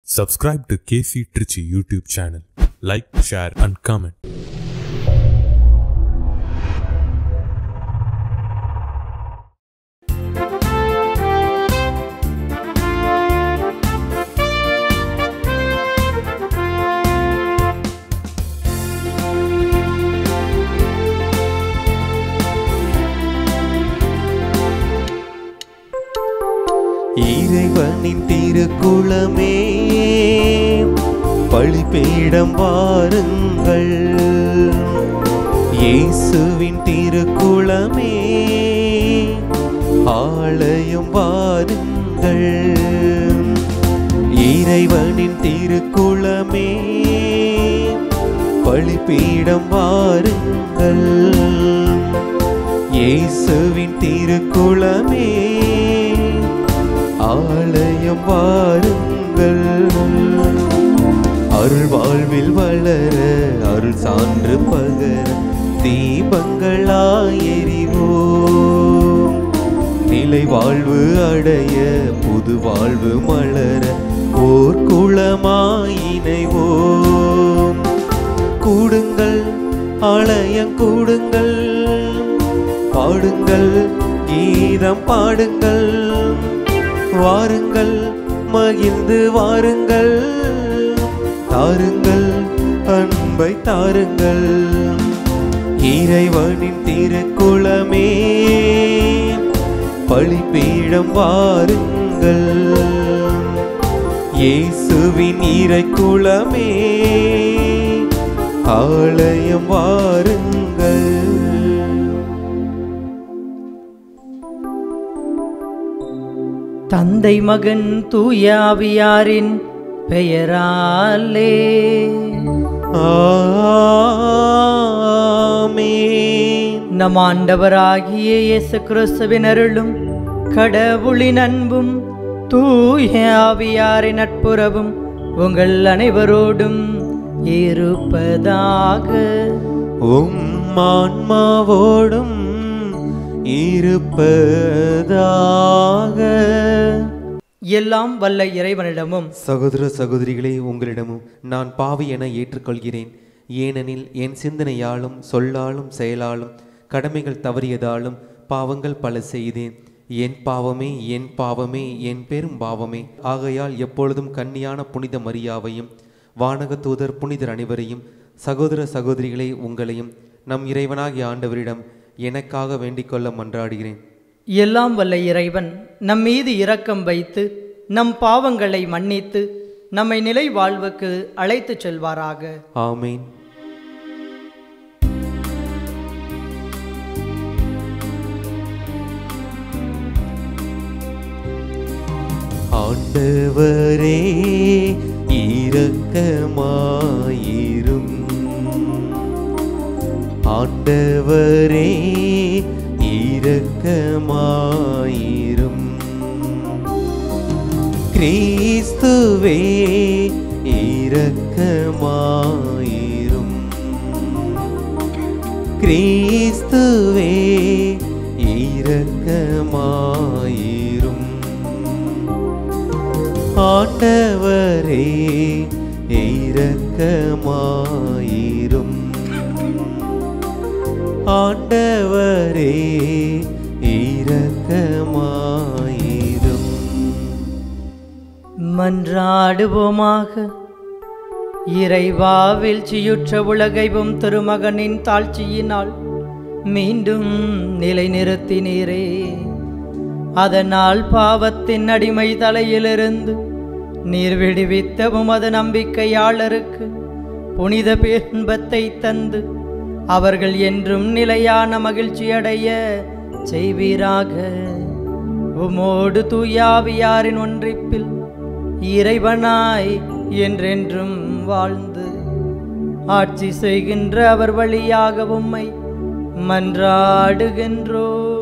Subscribe to KC Trichy YouTube channel. Like, share, and comment. இறைவனின் திருக்குளமே பழிபீடம் வாருங்கள் இயேசுவின் திருக்குளமே ஆலயம் வாருங்கள் இறைவனின் திருக்குளமே பழிபீடம் வாருங்கள் இயேசுவின் திருக்குளமே ஆலயம் வாருங்கள் அருள் வாழ்வில் வளர அருள் சான்று பகர தீபங்களாய் எரிவோம் நிலை வாழ்வு அடைய புது வாழ்வு மலர ஓர் குளமாய் இணைவோம் கூடுங்கள் ஆலயம் கூடுங்கள் பாடுங்கள் கீதம் பாடுங்கள் வாருங்கள் மகிழ்ந்து வாருங்கள் தாருங்கள் அன்பை தாருங்கள் இறைவனின் திருக்குளமே பழிப்பீடம் வாருங்கள் இயேசுவின் இறைக்குளமே ஆலயம் வாருங்கள் தந்தை மகன் தூயாவியாரின் பெயராலே ஆமென். நம் ஆண்டவராகிய இயேசு கிறிஸ்துவின் அருளும் கடவுளின் அன்பும் தூயாவியாரின் நட்புறவும் உங்கள் அனைவரோடும் இருப்பதாக உம் ஆன்மாவோடும் இருப்பதாக எல்லாம் வல்ல இறைவனிடமும் சகோதர சகோதரிகளே உங்களிடமும் நான் பாவி என ஏற்றுக்கொள்கிறேன் ஏனெனில் என் சிந்தனையாலும் சொல்லாலும் செயலாலும் கடமைகள் தவறியதாலும் பாவங்கள் பல செய்தேன் என் பாவமே என் பாவமே என் பெரும் பாவமே ஆகையால் எப்பொழுதும் கன்னியான புனித மரியாவையும் வானக தூதர் புனிதர் அனைவரையும் சகோதர சகோதரிகளே உங்களையும் நம் இறைவனாகிய ஆண்டவரிடம் எனக்காக வேண்டிக்கொள்ள மன்றாடுகிறேன் எல்லாம் வல்ல இறைவன் நம் மீது இரக்கம் வைத்து நம் பாவங்களை மன்னித்து நம்மை நிலை வாழ்வுக்கு அழைத்துச் செல்வாராக ஆமேன் ஆண்டவரே இரக்கமாயிரும் ஆண்டவரே இரக்கமாயிரும் கிறிஸ்துவே இரக்கமாயிரும் கிறிஸ்துவே இரக்கமாயிரும் ஆண்டவரே இரக்கமாயிரும் ஆண்டவரே இரக்கமாயிரும் மன்றாடுவோமாக இறைவா வீழ்ச்சியுற்ற உலகைவும் திருமகனின் தாழ்ச்சியினால் மீண்டும் நிலைநிறுத்தினீரே அதனால் பாவத்தின் அடிமை தலையிலிருந்து நீர் விடுவித்த உமது நம்பிக்கையாளருக்கு புனித பேன்பத்தை தந்து அவர்கள் என்றும் நிலையான மகிழ்ச்சியடைய செய்வீராக உமோடு தூயாவியாரின் ஒன்றிப்பில் இறைவனாய் என்றென்றும் வாழ்ந்து ஆட்சி செய்கின்ற அவர் வழியாக உம்மை மன்றாடுகின்றோம்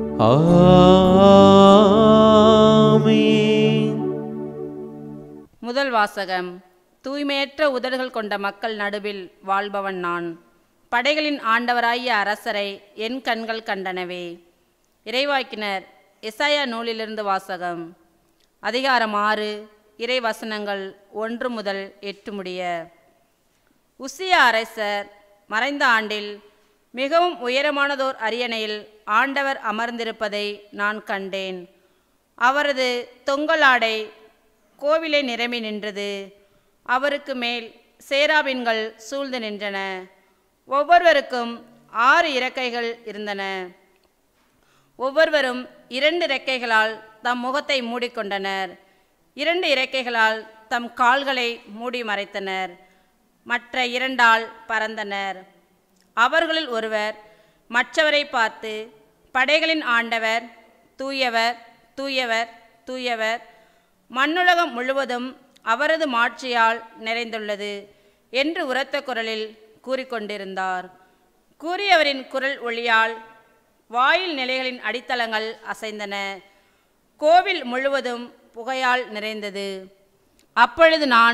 ஆமென் முதல் வாசகம் தூய்மையற்ற உதடுகள் கொண்ட மக்கள் நடுவில் வாழ்பவன் நான் படைகளின் ஆண்டவராகிய அரசரை என் கண்கள் கண்டனவே இறைவாக்கினர் எசாயா நூலிலிருந்து வாசகம் அதிகாரம் ஆறு இறை வசனங்கள் ஒன்று முதல் எட்டு முடிய உசியா அரசர் மறைந்த ஆண்டில் மிகவும் உயரமானதோர் அரியணையில் ஆண்டவர் அமர்ந்திருப்பதை நான் கண்டேன் அவரது தொங்கலாடை கோவிலை நிரம்பி நின்றது அவருக்கு மேல் சேராபின்கள் சூழ்ந்து நின்றன ஒவ்வொருவருக்கும் ஆறு இறக்கைகள் இருந்தன ஒவ்வொருவரும் இரண்டு இறக்கைகளால் தம் முகத்தை மூடிக்கொண்டனர் இரண்டு இறக்கைகளால் தம் கால்களை மூடி மறைத்தனர் மற்ற இரண்டால் பறந்தனர் அவர்களில் ஒருவர் மற்றவரை பார்த்து படைகளின் ஆண்டவர் தூயவர் தூயவர் தூயவர் மண்ணுலகம் முழுவதும் அவரது மாட்சியால் நிறைந்துள்ளது என்று உரத்த குரலில் கூறிக்கொண்டிருந்தார் கூறியவரின் குரல் ஒளியால் வாயில் நிலைகளின் அடித்தளங்கள் அசைந்தன கோவில் முழுவதும் புகையால் நிறைந்தது அப்பொழுது நான்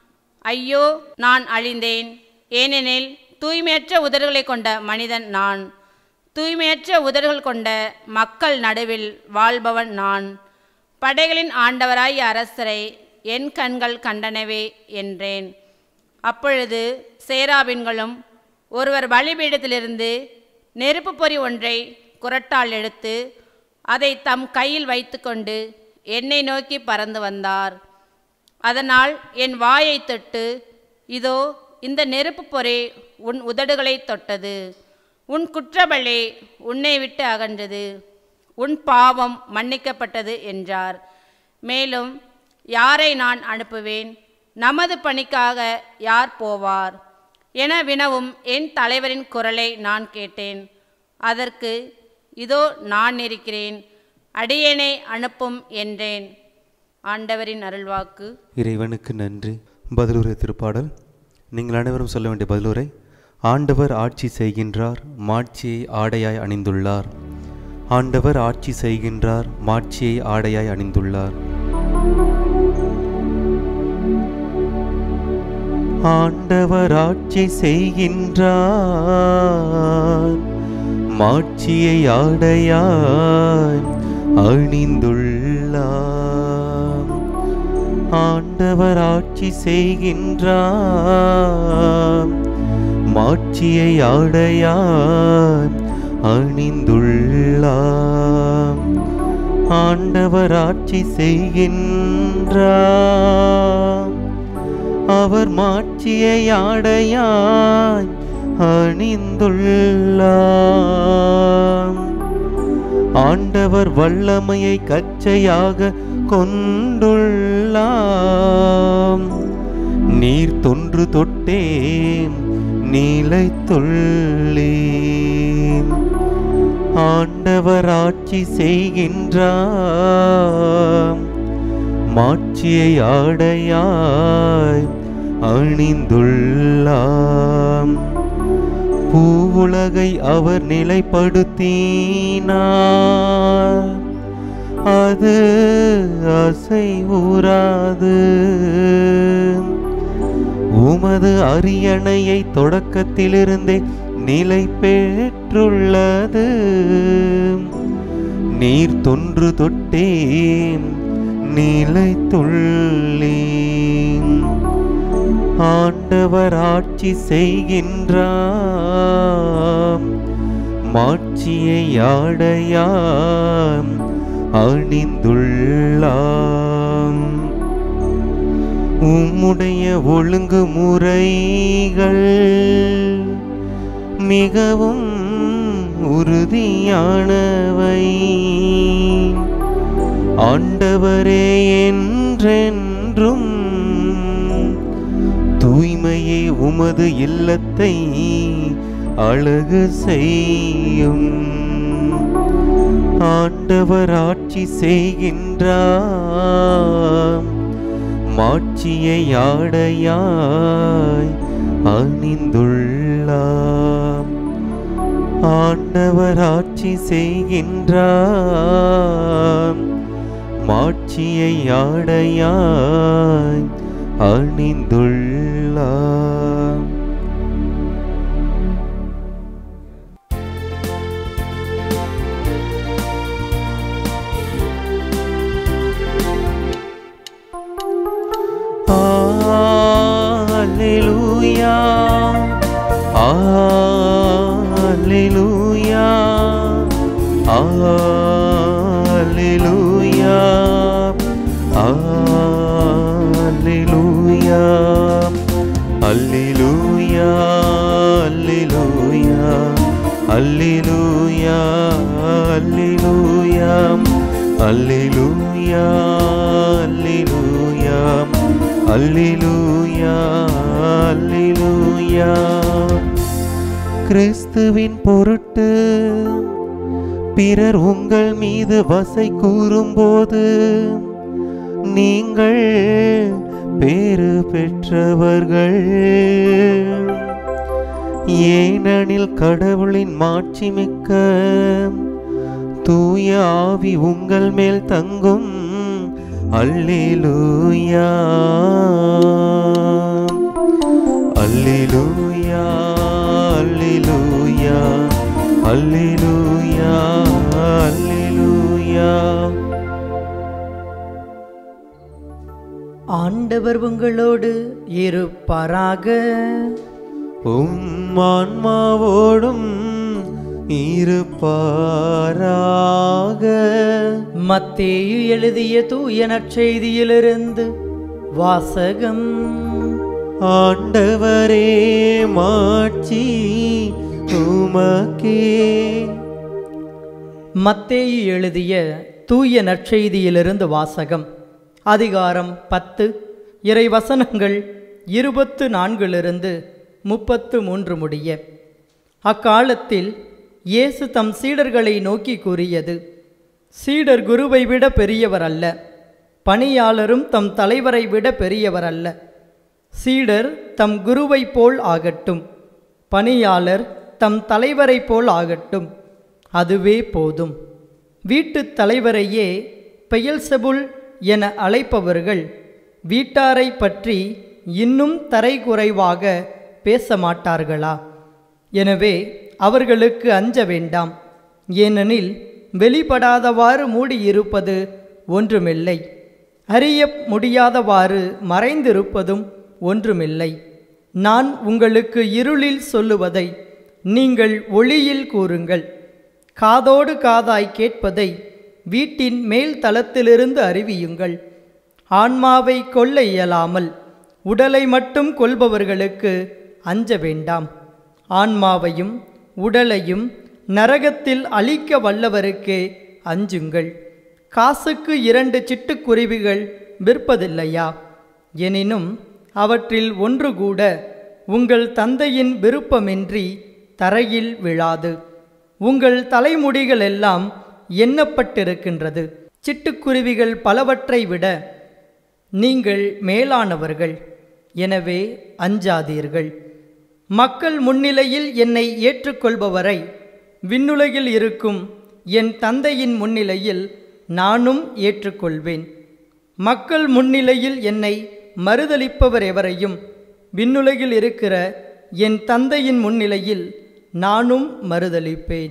ஐயோ நான் அழிந்தேன் ஏனெனில் தூய்மையற்ற உதடுகளை கொண்ட மனிதன் நான் தூய்மையற்ற உதடுகள் கொண்ட மக்கள் நடுவில் வாழ்பவன் நான் படைகளின் ஆண்டவராய் அரசரை என் கண்கள் கண்டனவே என்றேன் அப்பொழுது சேராபின்களும் ஒருவர் பலிபீடத்திலிருந்து நெருப்பு பொறி ஒன்றை குரட்டால் எடுத்து அதை தம் கையில் வைத்துக்கொண்டு என்னை நோக்கி பறந்து வந்தார் அதனால் என் வாயை தொட்டு இதோ இந்த நெருப்பு பொறி உன் உதடுகளை தொட்டது உன் குற்றபலி உன்னை விட்டு அகன்றது உன் பாவம் மன்னிக்கப்பட்டது என்றார் மேலும் யாரை நான் அனுப்புவேன் நமது பணிக்காக யார் போவார் என வினவும் என் தலைவரின் குரலை நான் கேட்டேன் அதற்கு இதோ நான் இருக்கிறேன் அடியேனை அனுப்பும் என்றேன் ஆண்டவரின் அருள்வாக்கு இறைவனுக்கு நன்றி பதிலுரை திருப்பாடல் நீங்கள் அனைவரும் சொல்ல வேண்டிய பதிலுரை ஆண்டவர் ஆட்சி செய்கின்றார் மாட்சியை ஆடையாய் அணிந்துள்ளார் ஆண்டவர் ஆட்சி செய்கின்றார் மாட்சியை ஆடையாய் அணிந்துள்ளார் ஆண்டவர் ஆட்சி செய்கின்றார் மாட்சியை ஆடையாய் அணிந்துள்ளார் ஆண்டவர் ஆட்சி செய்கின்றார் மாட்சியை ஆடையாய் அணிந்துள்ளார் ஆண்டவர் ஆட்சி செய்கின்றார் அவர் மாட்சியை ஆடையாய் அணிந்துள்ளார் ஆண்டவர் வல்லமையை கச்சையாக கொண்டுள்ளாம் நீர் தொன்று தொட்டேன் நீலைத்துள்ளேன் ஆண்டவர் ஆட்சி செய்கின்றார் மாட்சியை ஆடையாய் அணிந்துள்ளாம் பூவுலகை அவர் நிலைப்படுத்தினார் அது அசைவுறாது உமது அரியணையை தொடக்கத்திலிருந்தே நிலை பெற்றுள்ளது நீர் தொன்று தொட்டேன் நிலைத்துள்ளேன் ஆண்டவர் ஆட்சி செய்கின்றார் மாட்சியை ஆடையாம் அணிந்துள்ளாம் உம்முடைய ஒழுங்குமுறைகள் மிகவும் உறுதியானவை ஆண்டவரே என்றென்றும் தூய்மையே உமது இல்லத்தை அழகு செய்யும் ஆண்டவர் ஆட்சி செய்கின்றார் மாட்சியை ஆடையாய் அணிந்துள்ளார் ஆண்டவர் ஆட்சி செய்கின்றார் மாட்சியை ஆடையாய் அணிந்துள்ளார் Alleluia. Alleluia. Alleluia. Alleluia. Alleluia. Alleluia. Alleluia. Alleluia. Alleluia. Alleluia. Alleluia. கிறிஸ்துவின் பொருட்டு பிறர் உங்கள் மீது வசை கூறும்போது நீங்கள் பேறு பெற்றவர்கள் ஏனெனில் கடவுளின் மாட்சிமிக்க தூய ஆவி உங்கள் மேல் தங்கும் அல்லேலூயா அல்லேலூயா அல்லேலூயா அல்லேலூயா அல்லேலூயா ஆண்டவர் உங்களோடு இருப்பாராக உம் ஆன்மாவோடும் இருப்பாராக மத்தேயு எழுதிய தூய நற்செய்தியிலிருந்து வாசகம் ஆண்டவரே மாட்சி உமக்கே மத்தேயு எழுதிய தூய நற்செய்தியிலிருந்து வாசகம் அதிகாரம் பத்து இறை வசனங்கள் இருபத்து நான்கிலிருந்து முப்பத்து மூன்று முடிய அக்காலத்தில் இயேசு தம் சீடர்களை நோக்கி கூறியது சீடர் குருவை விட பெரியவர் அல்ல பணியாளரும் தம் தலைவரை விட பெரியவர் அல்ல சீடர் தம் குருவைப் போல் ஆகட்டும் பணியாளர் தம் தலைவரைப் போல் ஆகட்டும் அதுவே போதும் வீட்டுத் தலைவரையே பெயல்செபுல் என அழைப்பவர்கள் வீட்டாரை பற்றி இன்னும் தரைகுறைவாக பேச மாட்டார்களா எனவே அவர்களுக்கு அஞ்ச வேண்டாம் ஏனெனில் வெளிப்படாதவாறு மூடியிருப்பது ஒன்றுமில்லை அறிய முடியாதவாறு மறைந்திருப்பதும் ஒன்றுமில்லை நான் உங்களுக்கு இருளில் சொல்லுவதை நீங்கள் ஒளியில் கூறுங்கள் காதோடு காதாய் கேட்பதை வீட்டின் மேல் தளத்திலிருந்து அறிவியுங்கள் ஆன்மாவை கொல்ல இயலாமல் உடலை மட்டும் கொல்பவர்களுக்கு அஞ்ச வேண்டாம் ஆன்மாவையும் உடலையும் நரகத்தில் அழிக்க வல்லவருக்கே அஞ்சுங்கள் காசுக்கு இரண்டு சிட்டுக்குருவிகள் விற்பதில்லையா எனினும் அவற்றில் ஒன்று கூட உங்கள் தந்தையின் விருப்பமின்றி தரையில் விழாது உங்கள் தலைமுடிகள் எல்லாம் எண்ணப்பட்டிருக்கின்றது சிட்டுக்குருவிகள் பலவற்றை விட நீங்கள் மேலானவர்கள் எனவே அஞ்சாதீர்கள் மக்கள் முன்னிலையில் என்னை ஏற்றுக்கொள்பவரை விண்ணுலகில் இருக்கும் என் தந்தையின் முன்னிலையில் நானும் ஏற்றுக்கொள்வேன் மக்கள் முன்னிலையில் என்னை மறுதலிப்பவர் எவரையும் விண்ணுலகில் இருக்கிற என் தந்தையின் முன்னிலையில் நானும் மறுதலிப்பேன்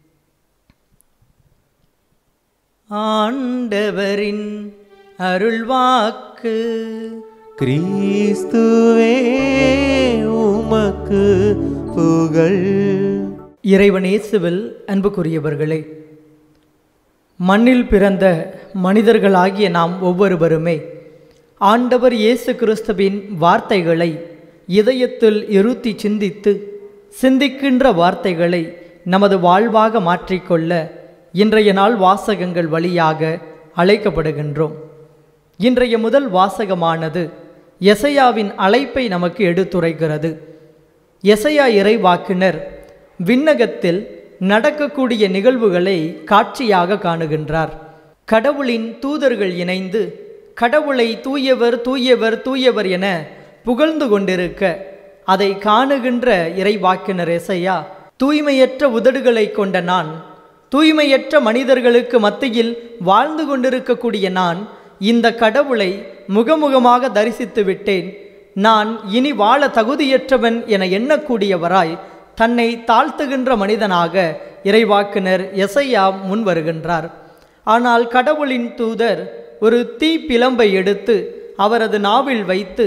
ஆண்டவரின் அருள்வாக்கு கிறிஸ்துவே உமக்கு புகழ் இறைவன் இயேசுவில் அன்புக்குரியவர்களே மண்ணில் பிறந்த மனிதர்களாகிய நாம் ஒவ்வொருவருமே ஆண்டவர் இயேசு கிறிஸ்துவின் வார்த்தைகளை இதயத்தில் இருத்தி சிந்தித்து சிந்திக்கின்ற வார்த்தைகளை நமது வாழ்வாக மாற்றிக்கொள்ள இன்றைய நாள் வாசகங்கள் வழியாக அழைக்கப்படுகின்றோம் இன்றைய முதல் வாசகமானது எசையாவின் அழைப்பை நமக்கு எடுத்துரைக்கிறது எசையா இறைவாக்கினர் விண்ணகத்தில் நடக்கக்கூடிய நிகழ்வுகளை காட்சியாக காணுகின்றார் கடவுளின் தூதர்கள் இணைந்து கடவுளை தூயவர் தூயவர் தூயவர் என புகழ்ந்து கொண்டிருக்க அதை காணுகின்ற இறைவாக்கினர் எசையா தூய்மையற்ற உதடுகளை கொண்ட நான் தூய்மையற்ற மனிதர்களுக்கு மத்தியில் வாழ்ந்து கொண்டிருக்கக்கூடிய நான் இந்த கடவுளை முகமுகமாக தரிசித்து விட்டேன் நான் இனி வாழ தகுதியற்றவன் என எண்ணக்கூடியவராய் தன்னை தாழ்த்துகின்ற மனிதனாக இறைவாக்கினர் எசையா முன் வருகின்றார் ஆனால் கடவுளின் தூதர் ஒரு தீ பிளம்பை எடுத்து அவரது நாவில் வைத்து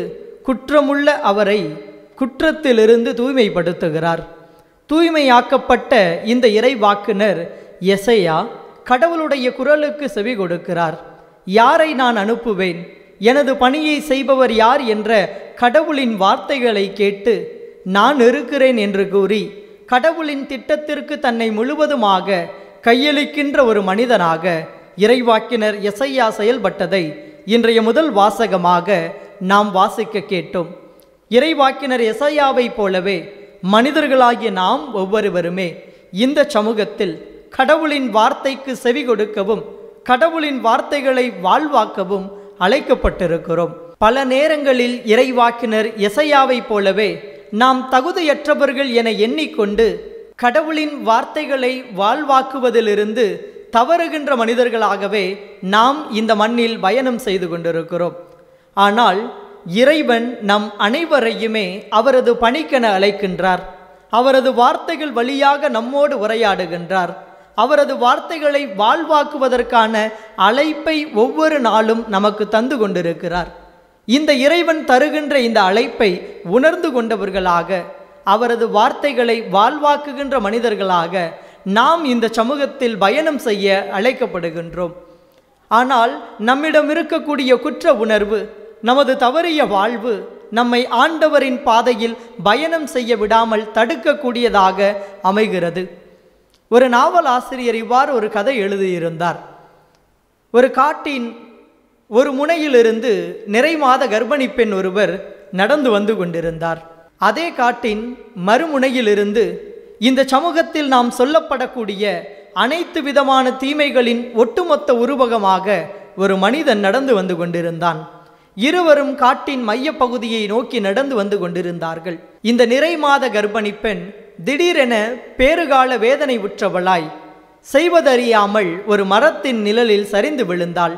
குற்றமுள்ள அவரை குற்றத்திலிருந்து தூய்மைப்படுத்துகிறார் தூய்மையாக்கப்பட்ட இந்த இறைவாக்குனர் எசையா கடவுளுடைய குரலுக்கு செவி கொடுக்கிறார் யாரை நான் அனுப்புவேன் எனது பணியை செய்பவர் யார் என்ற கடவுளின் வார்த்தைகளை கேட்டு நான் இருக்கிறேன் என்று கூறி கடவுளின் திட்டத்திற்கு தன்னை முழுவதுமாக கையளிக்கின்ற ஒரு மனிதனாக இறைவாக்கினர் எசையா செயல்பட்டதை இன்றைய முதல் வாசகமாக நாம் வாசிக்க கேட்டோம் இறைவாக்கினர் எசையாவை போலவே மனிதர்களாகிய நாம் ஒவ்வொருவருமே இந்த சமூகத்தில் கடவுளின் வார்த்தைக்கு செவி கொடுக்கவும் கடவுளின் வார்த்தைகளை வாழ்வாக்கவும் அழைக்கப்பட்டிருக்கிறோம் பல நேரங்களில் இறைவாக்கினர் எசையாவை போலவே நாம் தகுதியற்றவர்கள் என எண்ணிக்கொண்டு கடவுளின் வார்த்தைகளை வாழ்வாக்குவதிலிருந்து தவறுகின்ற மனிதர்களாகவே நாம் இந்த மண்ணில் பயணம் செய்து கொண்டிருக்கிறோம் ஆனால் இறைவன் நம் அனைவரையுமே அவரது பணிக்கென அழைக்கின்றார் அவரது வார்த்தைகள் வழியாக நம்மோடு உரையாடுகின்றார் அவரது வார்த்தைகளை வாழ்வாக்குவதற்கான அழைப்பை ஒவ்வொரு நாளும் நமக்கு தந்து கொண்டிருக்கிறார் இந்த இறைவன் தருகின்ற இந்த அழைப்பை உணர்ந்து கொண்டவர்களாக அவரது வார்த்தைகளை வாழ்வாக்குகின்ற மனிதர்களாக நாம் இந்த சமூகத்தில் பயணம் செய்ய அழைக்கப்படுகின்றோம் ஆனால் நம்மிடம் இருக்கக்கூடிய குற்ற உணர்வு நமது தவறிய வாழ்வு நம்மை ஆண்டவரின் பாதையில் பயணம் செய்ய விடாமல் தடுக்கக்கூடியதாக அமைகிறது ஒரு நாவல் ஆசிரியர் இவ்வாறு ஒரு கதை எழுதியிருந்தார் ஒரு காட்டின் ஒரு முனையிலிருந்து நிறை மாத கர்ப்பிணி பெண் ஒருவர் நடந்து வந்து கொண்டிருந்தார் அதே காட்டின் மறுமுனையிலிருந்து இந்த சமூகத்தில் நாம் சொல்லப்படக்கூடிய அனைத்து விதமான தீமைகளின் ஒட்டுமொத்த உருவகமாக ஒரு மனிதன் நடந்து வந்து கொண்டிருந்தான் இருவரும் காட்டின் மையப்பகுதியை நோக்கி நடந்து வந்து கொண்டிருந்தார்கள் இந்த நிறை மாத கர்ப்பிணி பெண் திடீரென பேறுகால வேதனை உற்றவளாய் செய்வதறியாமல் ஒரு மரத்தின் நிழலில் சரிந்து விழுந்தாள்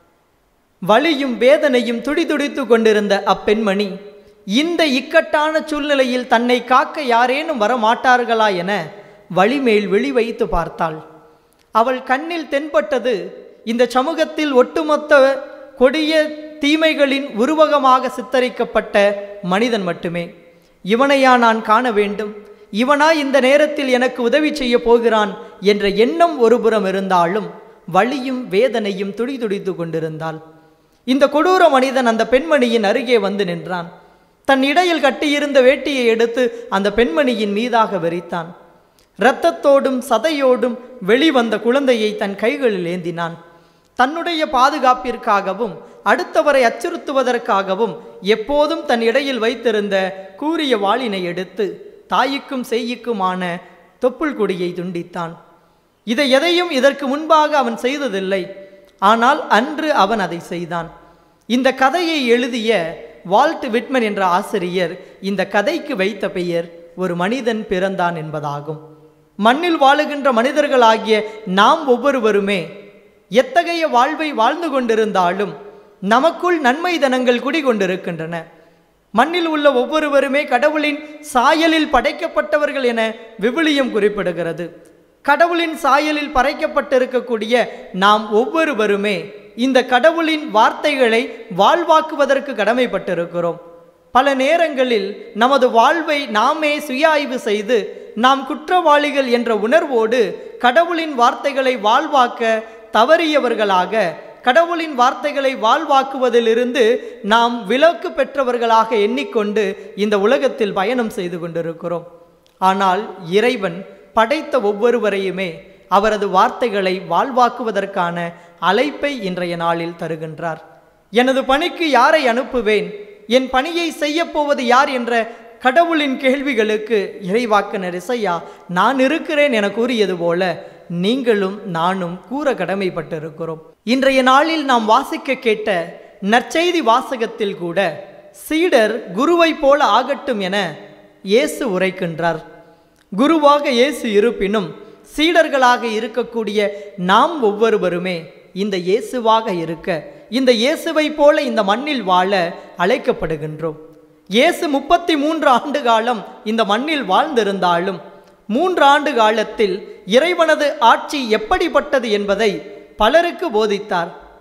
வலியும் வேதனையும் துடிதுடித்து கொண்டிருந்த அப்பெண்மணி இந்த இக்கட்டான சூழ்நிலையில் தன்னை காக்க யாரேனும் வரமாட்டார்களா என வழிமேல் விழி வைத்து பார்த்தாள் அவள் கண்ணில் தென்பட்டது இந்த சமூகத்தில் ஒட்டுமொத்த கொடிய தீமைகளின் உருவகமாக சித்தரிக்கப்பட்ட மனிதன் மட்டுமே இவனையா நான் காண வேண்டும் இவனா இந்த நேரத்தில் எனக்கு உதவி செய்ய போகிறான் என்ற எண்ணம் ஒருபுறம் இருந்தாலும் வலியும் வேதனையும் துடிதுடித்து கொண்டிருந்தாள் இந்த கொடூர மனிதன் அந்த பெண்மணியின் அருகே வந்து நின்றான் தன் இடையில் கட்டியிருந்த வேட்டியை எடுத்து அந்த பெண்மணியின் மீதாக வெறித்தான் இரத்தத்தோடும் சதையோடும் வெளிவந்த குழந்தையை தன் கைகளில் ஏந்தினான் தன்னுடைய பாதுகாப்பிற்காகவும் அடுத்தவரை அச்சுறுத்துவதற்காகவும் எப்போதும் தன் இடையில் வைத்திருந்த கூரிய வாளினை எடுத்து தாய்க்கும் செய்யுக்குமான தொப்புள் கொடியை துண்டித்தான் இதை எதையும் இதற்கு முன்பாக அவன் செய்ததில்லை ஆனால் அன்று அவன் அதை செய்தான் இந்த கதையை எழுதிய வால்ட் விட்மன் என்ற ஆசிரியர் இந்த கதைக்கு வைத்த பெயர் ஒரு மனிதன் பிறந்தான் என்பதாகும் மண்ணில் வாழுகின்ற மனிதர்களாகிய நாம் ஒவ்வொருவருமே எத்தகைய வாழ்வை வாழ்ந்து கொண்டிருந்தாலும் நமக்குள் நன்மை தனங்கள் குடிகொண்டிருக்கின்றன மண்ணில் உள்ள ஒவ்வொருவருமே கடவுளின் சாயலில் படைக்கப்பட்டவர்கள் என விவிலியம் குறிப்பிடுகிறது கடவுளின் சாயலில் படைக்கப்பட்டிருக்கக்கூடிய நாம் ஒவ்வொருவருமே இந்த கடவுளின் வார்த்தைகளை வாழ்வாக்குவதற்கு கடமைப்பட்டிருக்கிறோம் பல நேரங்களில் நமது வாழ்வை நாமே சுய ஆய்வு செய்து நாம் குற்றவாளிகள் என்ற உணர்வோடு கடவுளின் வார்த்தைகளை வாழ்வாக்க தவறியவர்களாக கடவுளின் வார்த்தைகளை வாழ்வாக்குவதிலிருந்து நாம் விலக்கு பெற்றவர்களாக எண்ணிக்கொண்டு இந்த உலகத்தில் பயணம் செய்து கொண்டிருக்கிறோம் ஆனால் இறைவன் படைத்த ஒவ்வொருவரையுமே அவரது வார்த்தைகளை வாழ்வாக்குவதற்கான அழைப்பை இன்றைய நாளில் தருகின்றார் எனது பணிக்கு யாரை அனுப்புவேன் என் பணியை செய்யப்போவது யார் என்ற கடவுளின் கேள்விகளுக்கு இறைவாக்கு இசையா நான் இருக்கிறேன் என கூறியது போல நீங்களும் நானும் கூற கடமைப்பட்டிருக்கிறோம் இன்றைய நாளில் நாம் வாசிக்க கேட்ட நற்செய்தி வாசகத்தில் கூட சீடர் குருவைப் போல ஆகட்டும் என இயேசு உரைக்கின்றார் குருவாக இயேசு இருப்பினும் சீடர்களாக இருக்கக்கூடிய நாம் ஒவ்வொருவருமே இந்த இயேசுவாக இருக்க இந்த இயேசுவை போல இந்த மண்ணில் வாழ அழைக்கப்படுகின்றோம் இயேசு முப்பத்தி மூன்று ஆண்டு காலம் இந்த மண்ணில் வாழ்ந்திருந்தாலும் மூன்று ஆண்டு காலத்தில் இறைவனது ஆட்சி எப்படிப்பட்டது என்பதை பலருக்கு போதித்தார்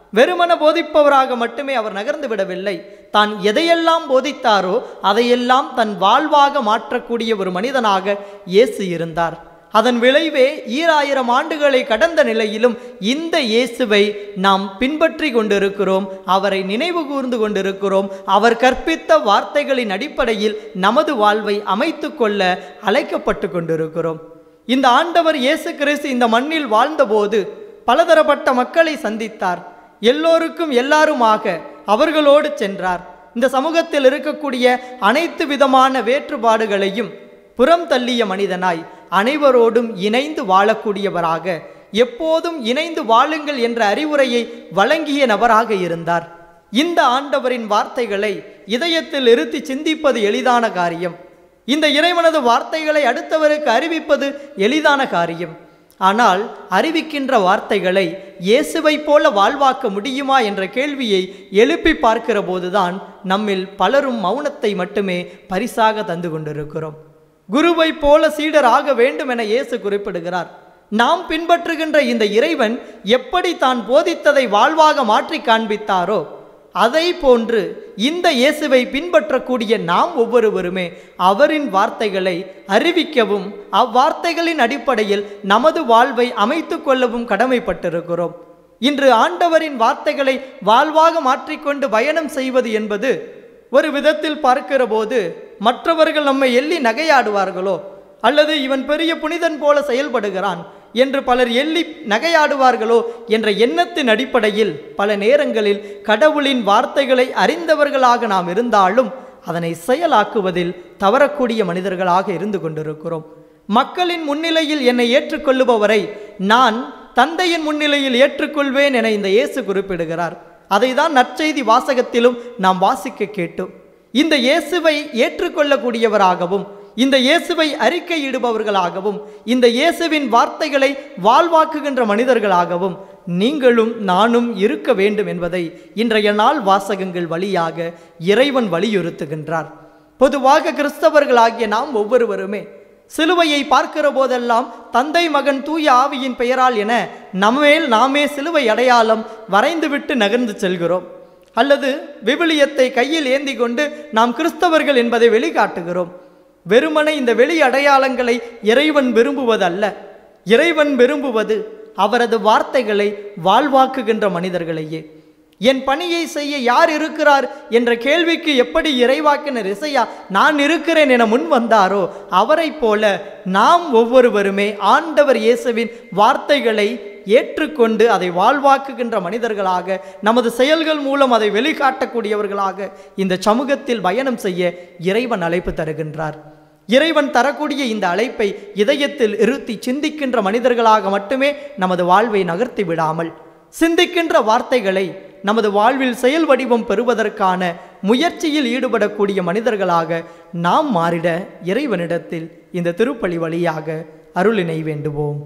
வெறுமன போதிப்பவராக மட்டுமே அவர் நகர்ந்து விடவில்லை தான் எதையெல்லாம் போதித்தாரோ அதையெல்லாம் தன் வாழ்வாக மாற்றக்கூடிய ஒரு மனிதனாக இயேசு இருந்தார் அதன் விளைவே ஈராயிரம் ஆண்டுகளை கடந்த நிலையிலும் இந்த இயேசுவை நாம் பின்பற்றி கொண்டிருக்கிறோம் அவரை நினைவு கூர்ந்து கொண்டிருக்கிறோம் அவர் கற்பித்த வார்த்தைகளின் அடிப்படையில் நமது வாழ்வை அமைத்து கொள்ள அழைக்கப்பட்டு கொண்டிருக்கிறோம் இந்த ஆண்டவர் இயேசு கிறிஸ்து இந்த மண்ணில் வாழ்ந்தபோது பலதரப்பட்ட மக்களை சந்தித்தார் எல்லோருக்கும் எல்லாருமாக அவர்களோடு சென்றார் இந்த சமூகத்தில் இருக்கக்கூடிய அனைத்து விதமான வேற்றுப்பாடுகளையும் புறம் தள்ளிய மனிதனாய் அனைவரோடும் இணைந்து வாழக்கூடியவராக எப்போதும் இணைந்து வாழுங்கள் என்ற அறிவுரையை வழங்கிய நபராக இருந்தார் இந்த ஆண்டவரின் வார்த்தைகளை இதயத்தில் இருத்தி சிந்திப்பது எளிதான காரியம் இந்த இறைவனது வார்த்தைகளை அடுத்தவருக்கு அறிவிப்பது எளிதான காரியம் ஆனால் அறிவிக்கின்ற வார்த்தைகளை இயேசுவைப் போல வாழ்வாக்க முடியுமா என்ற கேள்வியை எழுப்பி பார்க்கிற போதுதான் நம்மில் பலரும் மௌனத்தை மட்டுமே பரிசாக தந்து கொண்டிருக்கிறோம் குருவைப் போல சீடர் ஆக வேண்டும் என இயேசு குறிப்பிடுகிறார் நாம் பின்பற்றுகின்ற இந்த இறைவன் எப்படி தான் போதித்ததை வாழ்வாக மாற்றி காண்பித்தாரோ அதை போன்று இந்த இயேசுவை பின்பற்றக்கூடிய நாம் ஒவ்வொருவருமே அவரின் வார்த்தைகளை அறிவிக்கவும் அவ்வார்த்தைகளின் அடிப்படையில் நமது வாழ்வை அமைத்து கொள்ளவும் கடமைப்பட்டிருக்கிறோம் இன்று ஆண்டவரின் வார்த்தைகளை வாழ்வாக மாற்றிக்கொண்டு பயணம் செய்வது என்பது ஒரு விதத்தில் பார்க்கிற போது மற்றவர்கள் நம்மை எள்ளி நகையாடுவார்களோ அல்லது இவன் பெரிய புனிதன் போல செயல்படுகிறான் என்று பலர் எள்ளி நகையாடுவார்களோ என்ற எண்ணத்தின் அடிப்படையில் பல நேரங்களில் கடவுளின் வார்த்தைகளை அறிந்தவர்களாக நாம் இருந்தாலும் அதனை செயலாக்குவதில் தவறக்கூடிய மனிதர்களாக இருந்து கொண்டிருக்கிறோம் மக்களின் முன்னிலையில் என்னை ஏற்றுக்கொள்ளுபவரை நான் தந்தையின் முன்னிலையில் ஏற்றுக்கொள்வேன் என இந்த இயேசு குறிப்பிடுகிறார் அதை தான் நற்செய்தி வாசகத்திலும் நாம் வாசிக்க கேட்டோம் இந்த இயேசுவை ஏற்றுக்கொள்ளக்கூடியவராகவும் இந்த இயேசுவை அறிக்கையிடுபவர்களாகவும் இந்த இயேசுவின் வார்த்தைகளை வாழ்வாக்குகின்ற மனிதர்களாகவும் நீங்களும் நானும் இருக்க வேண்டும் என்பதை இன்றைய நாள் வாசகங்கள் வழியாக இறைவன் வலியுறுத்துகின்றார் பொதுவாக கிறிஸ்தவர்களாகிய நாம் ஒவ்வொருவருமே சிலுவையை பார்க்கிற போதெல்லாம் தந்தை மகன் தூய ஆவியின் பெயரால் என நம்மேல் நாமே சிலுவை அடையாளம் வரைந்துவிட்டு நகர்ந்து செல்கிறோம் அல்லது விவிலியத்தை கையில் ஏந்தி கொண்டு நாம் கிறிஸ்தவர்கள் என்பதை வெளிக்காட்டுகிறோம் வெறுமனே இந்த வெளி அடையாளங்களை இறைவன் விரும்புவதல்ல இறைவன் விரும்புவது அவரது வார்த்தைகளை வாழ்வாக்குகின்ற மனிதர்களையே என் பணியை செய்ய யார் இருக்கிறார் என்ற கேள்விக்கு எப்படி இறைவாக்கினர் இசையா நான் இருக்கிறேன் என முன் வந்தாரோ அவரைப் போல நாம் ஒவ்வொருவருமே ஆண்டவர் இயேசுவின் வார்த்தைகளை ஏற்றுக்கொண்டு அதை வாழ்வாக்குகின்ற மனிதர்களாக நமது செயல்கள் மூலம் அதை வெளிக்காட்டக்கூடியவர்களாக இந்த சமூகத்தில் பயணம் செய்ய இறைவன் அழைப்பு தருகின்றார் இறைவன் தரக்கூடிய இந்த அழைப்பை இதயத்தில் இருத்தி சிந்திக்கின்ற மனிதர்களாக மட்டுமே நமது வாழ்வை நகர்த்தி விடாமல் சிந்திக்கின்ற வார்த்தைகளை நமது வாழ்வில் செயல் வடிவம் பெறுவதற்கான முயற்சியில் ஈடுபடக்கூடிய மனிதர்களாக நாம் மாறிட இறைவனிடத்தில் இந்த திருப்பலி வழியாக அருளினை வேண்டுவோம்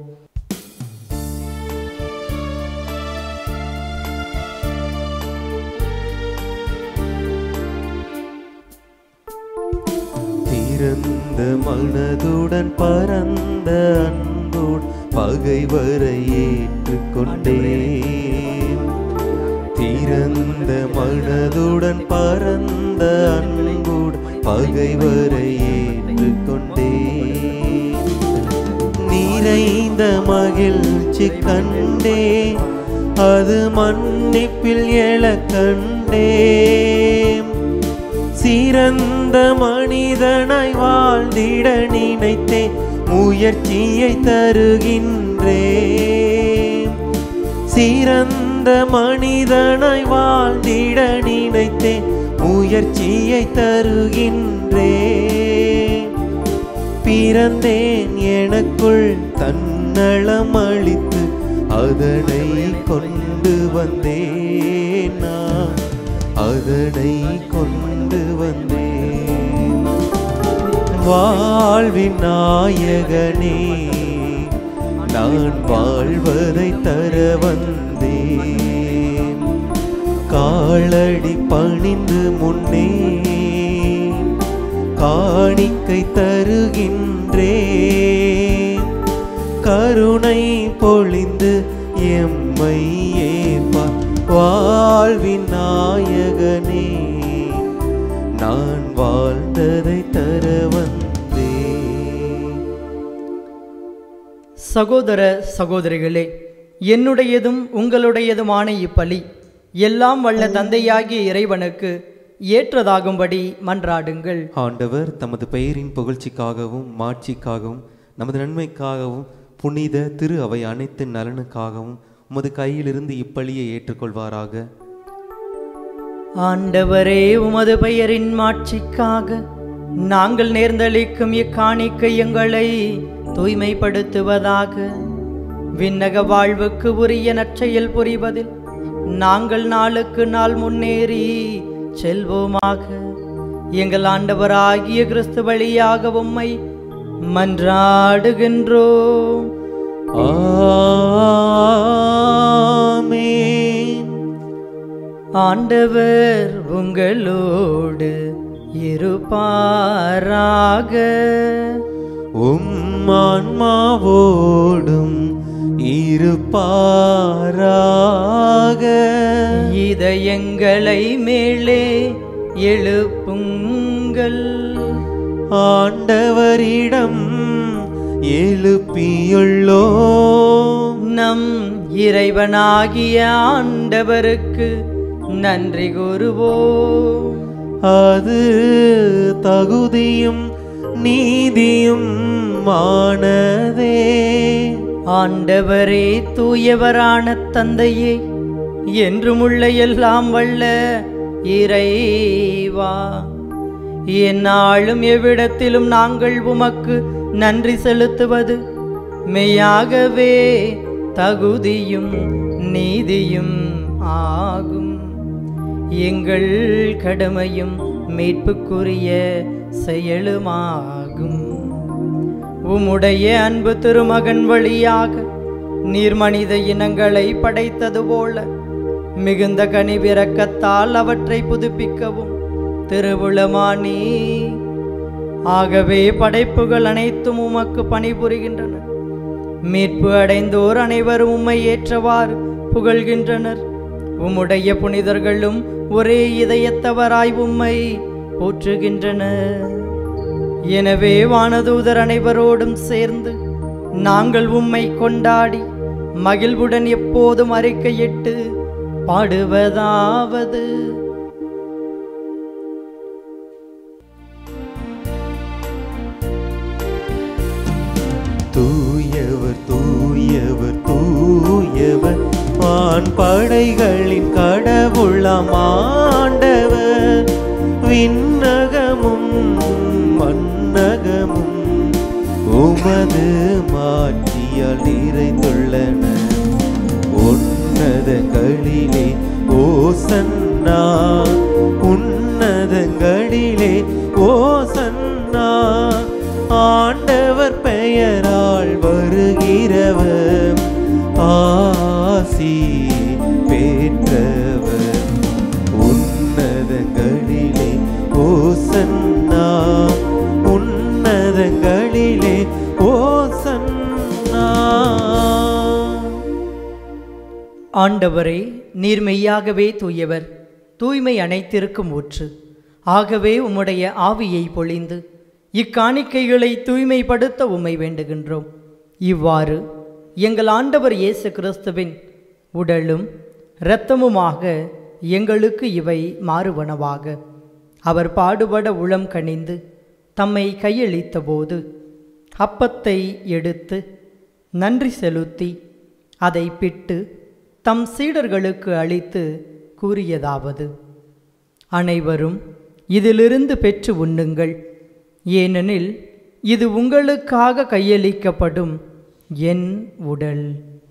திறந்த மனதுடன் பரந்த அன்போடு பகைவரை ஏற்றுக்கொண்டேன் திறந்த மனதுடன் பரந்த அன்போடு பகைவரை ஏற்றுக்கொண்டேன் நிறைந்த மகிழ்ச்சி கண்டேன் அது மன்னிப்பில் எழ கண்டேன் சிறந்த மனிதனாய் வாழ்ந்திட நினைத்தேன் முயற்சியை தருகின்றேன் சிறந்த மனிதனாய் வாழ்ந்திட நினைத்தேன் முயற்சியை தருகின்றேன் பிறந்தேன் எனக்குள் தன்னலம் அளித்து அதனை கொண்டு வந்தேன் நான் அதனை கொண்டு வந்தேன் வாழ்வின் நாயகனே நான் வாழ்வதை தர வந்தேன் காலடி பணிந்து முன்னே காணிக்கை தருகின்றேன் கருணை பொழிந்து எம்மை ஏற்பார் வாழ்வின் நாயகனே நான் வாழ்ந்ததை தர வந்தேன் சகோதர சகோதரிகளே என்னுடையதும் உங்களுடையதுமான இப்பலி எல்லாம் வல்ல தந்தையாகிய இறைவனுக்கு ஏற்றதாகும்படி மன்றாடுங்கள் ஆண்டவர் தமது பெயரின் புகழ்ச்சிக்காகவும் மாட்சிக்காகவும் நமது நன்மைக்காகவும் புனித திரு அவை அனைத்து நலனுக்காகவும் உமது கையிலிருந்து இப்பலியை ஏற்றுக்கொள்வாராக ஆண்டவரே உமது பெயரின் மாட்சிக்காக நாங்கள் நேர்ந்தளிக்கும் இக்காணிக்கை எங்களை தூய்மைப்படுத்துவதாக விண்ணக வாழ்வுக்கு உரிய நற்செயல் புரிவதில் நாங்கள் நாளுக்கு நாள் முன்னேறி செல்வோமாக எங்கள் ஆண்டவராகிய கிறிஸ்து வழியாக உம்மை மன்றாடுகின்றோம் ஆமென் ஆண்டவர் உங்களோடு இருப்பாராக உம் ஆன்மாவோடும் இருப்பாராக இதயங்களை மேலே எழுப்புங்கள் ஆண்டவரிடம் எழுப்பியுள்ளோம் நம் இறைவனாகிய ஆண்டவருக்கு நன்றி கூறுவோம் அது தகுதியும் நீதியும் மானதே ஆண்டவரே தூயவரான தந்தையே என்றுமுள்ள எல்லாம் வல்ல இறைவா எந்நாளும் எவ்விடத்திலும் நாங்கள் உமக்கு நன்றி செலுத்துவது மெய்யாகவே தகுதியும் நீதியும் ஆகும் எங்கள் கடமையும் மீட்புக்குரிய செயலுமாகும் உம்முடைய அன்பு திருமகன் வழியாக நீர் மனித இனங்களை படைத்தது போல மிகுந்த கனிவிரக்கத்தால் அவற்றை புதுப்பிக்கவும் திருவுளமானி ஆகவே படைப்புகள் அனைத்தும் உமக்கு பணிபுரிகின்றன மீட்பு அடைந்தோர் அனைவரும் உம்மை ஏற்றவாறு புகழ்கின்றனர் உம்முடைய புனிதர்களும் ஒரே இதயத்தவராய் உம்மை போற்றுகின்றனர் எனவே வானதூதர் அனைவரோடும் சேர்ந்து நாங்கள் உம்மை கொண்டாடி மகிழ்வுடன் எப்போதும் அறிக்கையிட்டு பாடுவதாவது தூயவர் தூயவர் தூயவர் வான் படைகளின் கடவுளாம் ஆண்டவர் விண்ணகமும் மன்னகமும் உமது மாட்சியால் நிறைந்துள்ளன உன்னதங்களிலே ஓசன்னா உன்னதங்களிலே ஓசன்னா ஆண்டவர் பெயரால் வருகிறவர் ஆசி பெற்றவர் உன்னதங்களிலே ஓசன்னா உன்னதங்களிலே ஓசன்னா ஆண்டவரே நீர் மெய்யாகவே தூயவர் தூய்மை அனைத்திற்கும் ஊற்று ஆகவே உம்முடைய ஆவியை பொழிந்து இக்காணிக்கைகளை தூய்மைப்படுத்த உம்மை வேண்டுகின்றோம் இவ்வாறு எங்கள் ஆண்டவர் இயேசு கிறிஸ்துவின் உடலும் இரத்தமுமாக எங்களுக்கு இவை மாறுவனவாக அவர் பாடுபட உளம் கனிந்து தம்மை கையளித்த போது அப்பத்தை எடுத்து நன்றி செலுத்தி அதை பிட்டு தம் சீடர்களுக்கு அளித்து கூறியதாவது அனைவரும் இதிலிருந்து பெற்று உண்ணுங்கள் ஏனெனில் இது உங்களுக்காக கையளிக்கப்படும் என் உடல்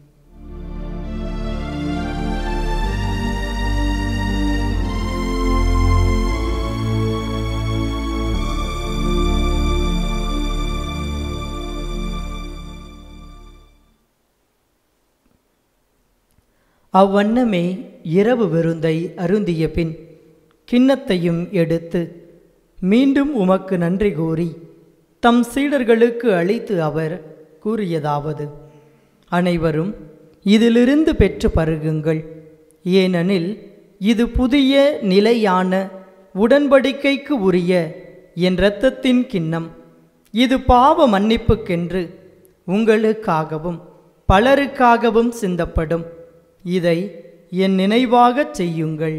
அவ்வண்ணமே இரவு விருந்தை அருந்திய பின் கிண்ணத்தையும் எடுத்து மீண்டும் உமக்கு நன்றி கூறி தம் சீடர்களுக்கு அளித்து அவர் கூறியதாவது அனைவரும் இதிலிருந்து பெற்று பருகுங்கள் ஏனெனில் இது புதிய நிலையான உடன்படிக்கைக்கு உரிய என் இரத்தத்தின் கிண்ணம் இது பாவ மன்னிப்புக்கென்று உங்களுக்காகவும் பலருக்காகவும் சிந்தப்படும் இதை என் நினைவாகச் செய்யுங்கள்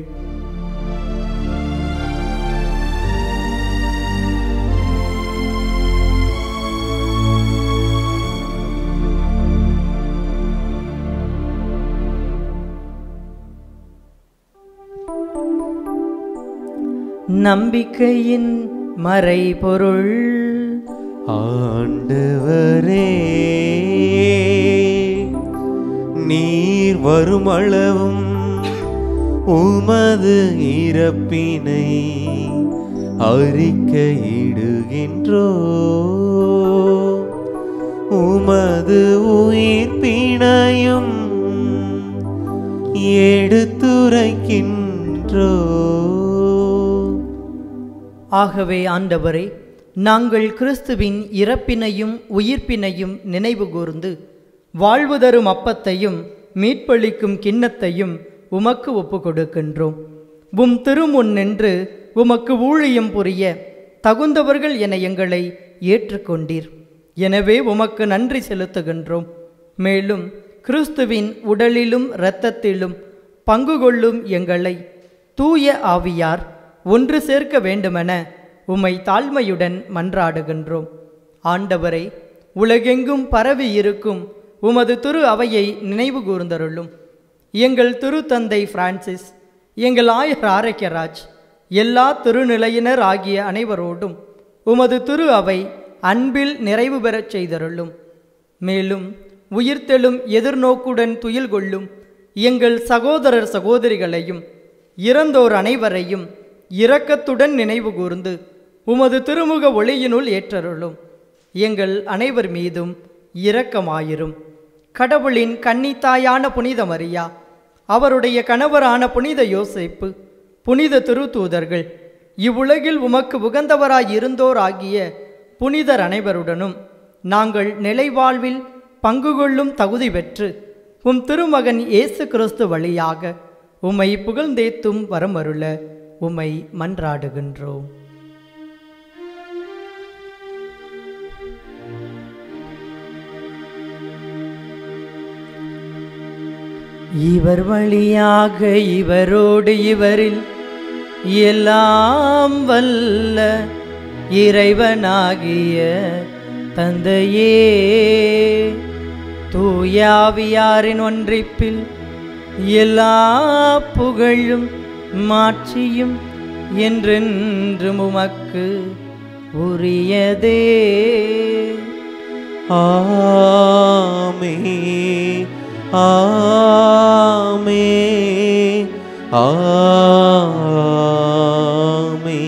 நம்பிக்கையின் மறைபொருள் ஆண்டவரே நீர் வருமளவும் உமது இறப்பினை அறிக்கையிடுகின்றோ உமது உயிர்ப்பினையும் எடுத்துரைக்கின்றோ ஆகவே ஆண்டவரே நாங்கள் கிறிஸ்துவின் இறப்பினையும் உயிர்ப்பினையும் நினைவு கூர்ந்து வாழ்வு தரும் அப்பத்தையும் மீட்பளிக்கும் கிண்ணத்தையும் உமக்கு ஒப்பு கொடுக்கின்றோம் உம் திருமுன் நின்று உமக்கு ஊழியம் புரிய தகுந்தவர்கள் என எங்களை ஏற்றுக்கொண்டீர் எனவே உமக்கு நன்றி செலுத்துகின்றோம் மேலும் கிறிஸ்துவின் உடலிலும் இரத்தத்திலும் பங்கு கொள்ளும் எங்களை தூய ஆவியார் ஒன்று சேர்க்க வேண்டுமென உம்மை தாழ்மையுடன் மன்றாடுகின்றோம் ஆண்டவரை உலகெங்கும் பரவி இருக்கும் உமது திரு அவையை நினைவு கூர்ந்தருளும் எங்கள் திருத்தந்தை பிரான்சிஸ் எங்கள் ஆயர் ஆரோக்கியராஜ் எல்லா திருநிலையினர் ஆகிய அனைவரோடும் உமது திரு அவை அன்பில் நிறைவு பெறச் செய்தருளும் மேலும் உயிர்த்தெழும் எதிர்நோக்குடன் துயில் கொள்ளும் எங்கள் சகோதரர் சகோதரிகளையும் இறந்தோர் அனைவரையும் இரக்கத்துடன் நினைவு கூர்ந்து உமது திருமுக ஒளியினுள் ஏற்றருளும் எங்கள் அனைவர் மீதும் இரக்கமாயிரும் கடவுளின் கன்னித்தாயான புனித மரியா அவருடைய கணவரான புனித யோசேப்பு புனித திருத்தூதர்கள் இவ்வுலகில் உமக்கு உகந்தவராய் இருந்தோர் ஆகிய புனிதர் அனைவருடனும் நாங்கள் நிலைவாழ்வில் பங்கு கொள்ளும் தகுதி பெற்று உம் திருமகன் இயேசு கிறிஸ்து வழியாக உம்மை புகழ்ந்தேத்தும் வரமருள உம்மை மன்றாடுகின்றோம் இவர் வழியாக இவரோடு இவரில் எல்லாம் வல்ல இறைவனாகிய தந்தையே தூயாவியாரின் ஒன்றிப்பில் எல்லா புகழும் மாட்சியும் என்றென்றும் உமக்கு உரியதே ஆமே ஆமே ஆமே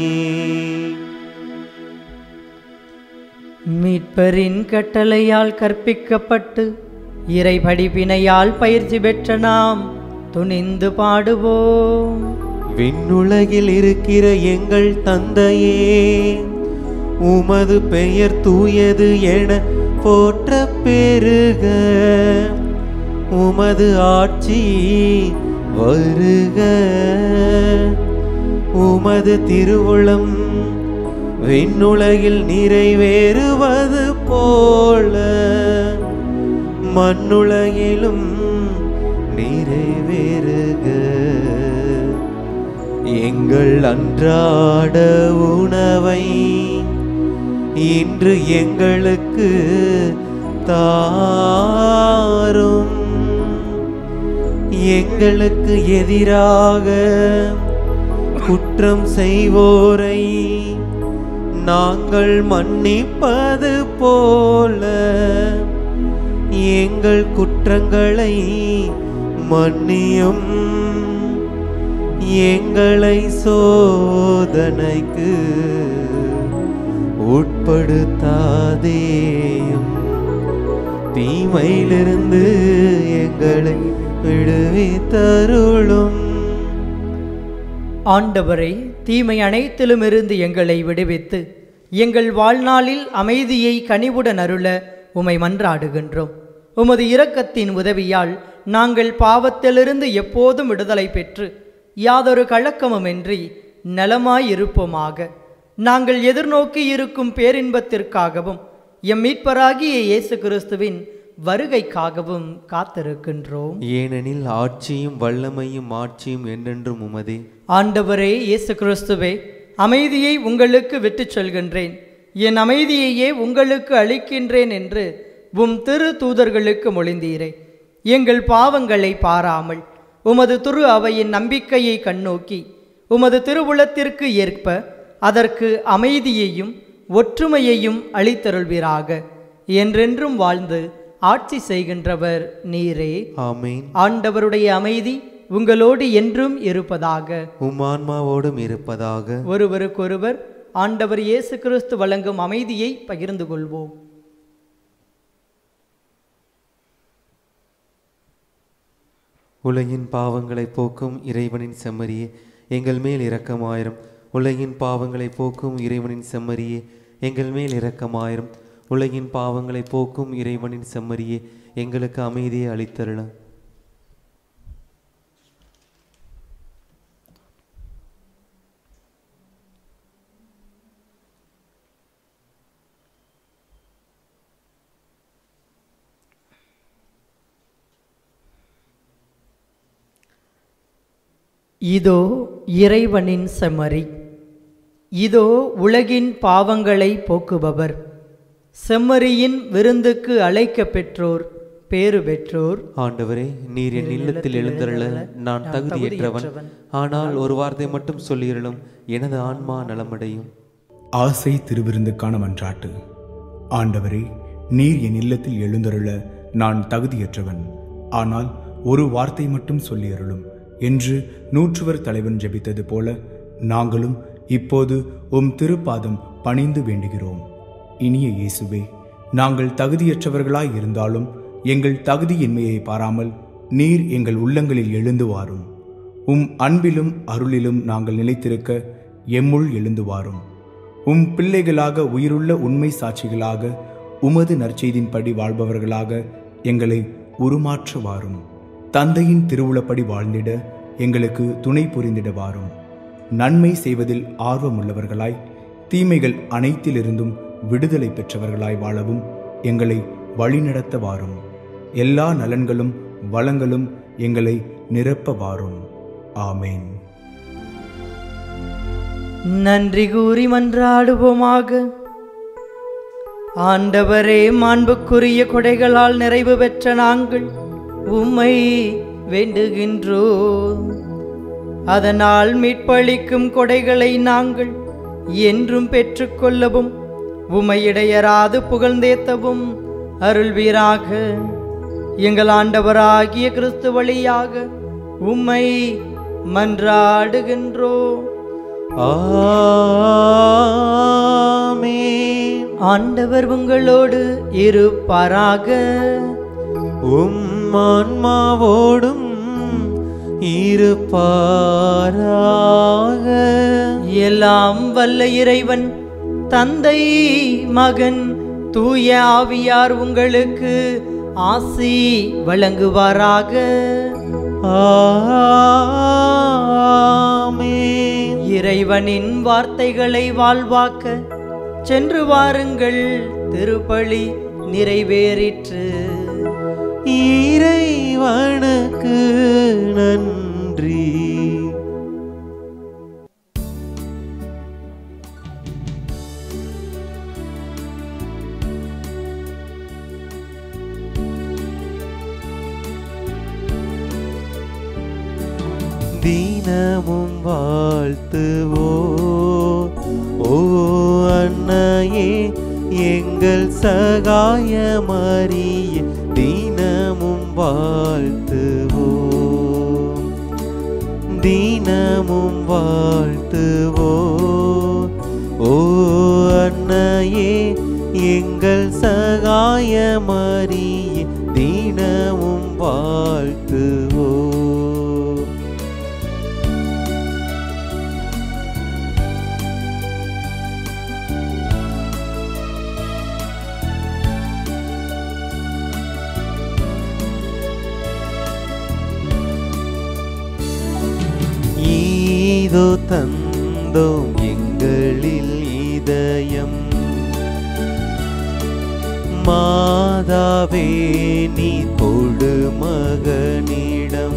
மீட்பரின் கட்டளையால் கற்பிக்கப்பட்டு இறை படிப்பினையால் பயிற்சி பெற்ற நாம் துணிந்து பாடுவோம் விண்ணுலகில் இருக்கிற எங்கள் தந்தையே உமது பெயர் தூயது என போற்ற பெருக உமது ஆட்சி வருக உமது திருவுளம் விண்ணுலகில் நிறைவேறுவது போல மண்ணுலகிலும் நிறைவேறுக எங்கள் அன்றாட உணவை இன்று எங்களுக்கு தாரும் எங்களுக்கு எதிராக குற்றம் செய்வோரை நாங்கள் மன்னிப்பது போல எங்கள் குற்றங்களை மன்னியும் எங்களை சோதனைக்கு உட்படுத்தாதேயும் தீமையிலிருந்து எங்களை விடுவித்தருளும் ஆண்டவரை தீமை அனைத்திலுமிருந்து எங்களை விடுவித்து எங்கள் வாழ்நாளில் அமைதியை கனிவுடன் அருள உமை மன்றாடுகின்றோம் உமது இரக்கத்தின் உதவியால் நாங்கள் பாவத்திலிருந்து எப்போதும் விடுதலை பெற்று யாதொரு கலக்கமுமின்றி நலமாயிருப்போமாக நாங்கள் எதிர்நோக்கி இருக்கும் பேரின்பத்திற்காகவும் எம் மீட்பராகிய இயேசு கிறிஸ்துவின் வருகைக்காகவும் காத்திருக்கின்றோம் ஏனெனில் ஆட்சியும் வல்லமையும் ஆட்சியும் என்றென்றும் உமதே ஆண்டவரே இயேசு கிறிஸ்துவே அமைதியை உங்களுக்கு விட்டுச் சொல்கின்றேன் என் அமைதியையே உங்களுக்கு அளிக்கின்றேன் என்று உம் திரு தூதர்களுக்கு மொழிந்தீரே எங்கள் பாவங்களை பாராமல் உமது திரு அவையின் நம்பிக்கையை கண்ணோக்கி உமது திருவுளத்திற்கு ஏற்ப அதற்கு அமைதியையும் ஒற்றுமையையும் அளித்தருள்வீராக என்றென்றும் வாழ்ந்து ஆட்சி செய்கின்றவர் நீரே ஆமேன் ஆண்டவருடைய அமைதி உங்களோடு என்றும் இருப்பதாக உம் ஆன்மாவோடும் இருப்பதாக ஒருவருக்கொருவர் ஆண்டவர் இயேசு கிறிஸ்து வழங்கும் அமைதியை பகிர்ந்து கொள்வோம் உலகின் பாவங்களை போக்கும் இறைவனின் செம்மறியே எங்கள் மேல் இரக்கமாயிரும் உலகின் பாவங்களை போக்கும் இறைவனின் செம்மறியே எங்கள் மேல் இரக்கமாயிரும் உலகின் பாவங்களை போக்கும் இறைவனின் செம்மறியே எங்களுக்கு அமைதியை அளித்தருள இதோ இறைவனின் செம்மறி இதோ உலகின் பாவங்களை போக்குபவர் செம்மறியின் விருந்துக்கு அழைக்க பெற்றோர் பேறு பெற்றோர் ஆண்டவரே நீர் என் இல்லத்தில் எழுந்தருள நான் தகுதியற்றவன் ஆனால் ஒரு வார்த்தை மட்டும் சொல்லியருளும் எனது ஆன்மா நலமடையும் ஆசை திருவிருந்துக்கான மன்றாட்டு ஆண்டவரே நீர் என் இல்லத்தில் எழுந்தருள நான் தகுதியற்றவன் ஆனால் ஒரு வார்த்தை மட்டும் சொல்லியருளும் என்று நூற்றுவர் தலைவன் ஜெபித்தது போல நாங்களும் இப்போது உம் திருப்பாதம் பணிந்து வேண்டுகிறோம் இனிய இயேசுவே நாங்கள் தகுதியற்றவர்களாய் இருந்தாலும் எங்கள் தகுதியின்மையை பாராமல் நீர் எங்கள் உள்ளங்களில் எழுந்து வாரும் உம் அன்பிலும் அருளிலும் நாங்கள் நிலைத்திருக்க எம்முள் எழுந்து வாரும் உம் பிள்ளைகளாக உயிருள்ள உண்மை சாட்சிகளாக உமது நற்செய்தின்படி வாழ்பவர்களாக எங்களை உருமாற்ற வாரும் தந்தையின் திருவுளப்படி வாழ்ந்திட எங்களுக்கு துணை புரிந்திட வாரும் நன்மை செய்வதில் ஆர்வமுள்ளவர்களாய் தீமைகள் அனைத்திலிருந்தும் விடுதலை பெற்றவர்களாய் வாழவும் எங்களை வழிநடத்த வாரும் எல்லா நலன்களும் வளங்களும் எங்களை நிரப்ப வாரும் ஆமேன் நன்றி கூறி மன்றாடுவோமாக ஆண்டவரே மாண்புக்குரிய கொடைகளால் நிறைவு பெற்ற நாங்கள் உம்மை வேண்டுகின்றோம் அதனால் மீட்பளிக்கும் கொடைகளை நாங்கள் என்றும் பெற்றுக்கொள்ளவும் உம்மை இடையராது புகழ்ந்தேத்தவும் அருள்வீராக எங்கள் ஆண்டவராகிய கிறிஸ்து வழியாக உம்மை மன்றாடுகின்றோம் ஆமென் ஆண்டவர் உங்களோடு இருப்பாராக உம் ஆன்மாவோடும் இருப்பாராக எல்லாம் வல்ல இறைவன் தந்தை மகன் தூய ஆவியார் உங்களுக்கு ஆசி வழங்குவாராக ஆமென் இறைவனின் வார்த்தைகளை வாழ்வாக்க சென்று வாருங்கள் திருப்பலி நிறைவேறிற்று இறைவனுக்கு நன்றி தினமும் வாழ்த்துவோ ஓ அன்னையே எங்கள் சகாயமறிய தினமும் வாழ்த்துவோ தினமும் வாழ்த்துவோ ஓ அன்னையே எங்கள் சகாயமறிய தினமும் வாழ்த்துவோ இதோ தந்தோம் எங்களில் இதயம் மாதாவே நீ தொடு மகனிடம்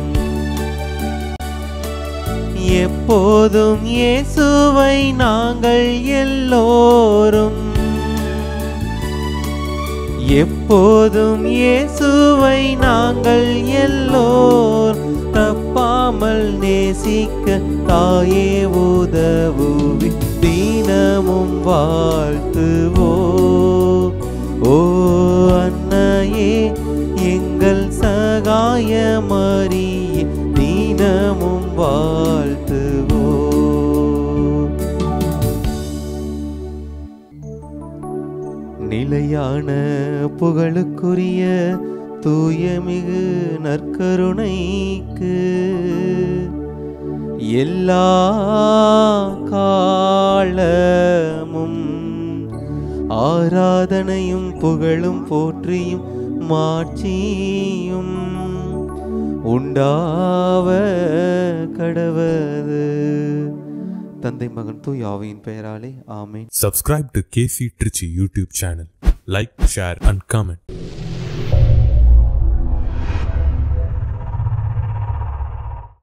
எப்போதும் இயேசுவை நாங்கள் எல்லோரும் எப்போதும் இயேசுவை நாங்கள் எல்லோர் தப்பாமல் நேசிக்க தாயே உதவுவி தீனமும் வாழ்த்துவோ ஓ அன்னையே எங்கள் சகாயமறியே தீனமும் வாழ்த்துவோ நிலையான புகழுக்குரிய தூயமிகு நற்கருணைக்கு எல்லா காலமும் ஆராதனையும் புகழும் போற்றியும் மாட்சியும் உண்டாவ கடவது தந்தை மகன் தூய் ஆவியின் பெயராலே ஆமென் Subscribe to KC Trichy YouTube channel. Like, share, and comment.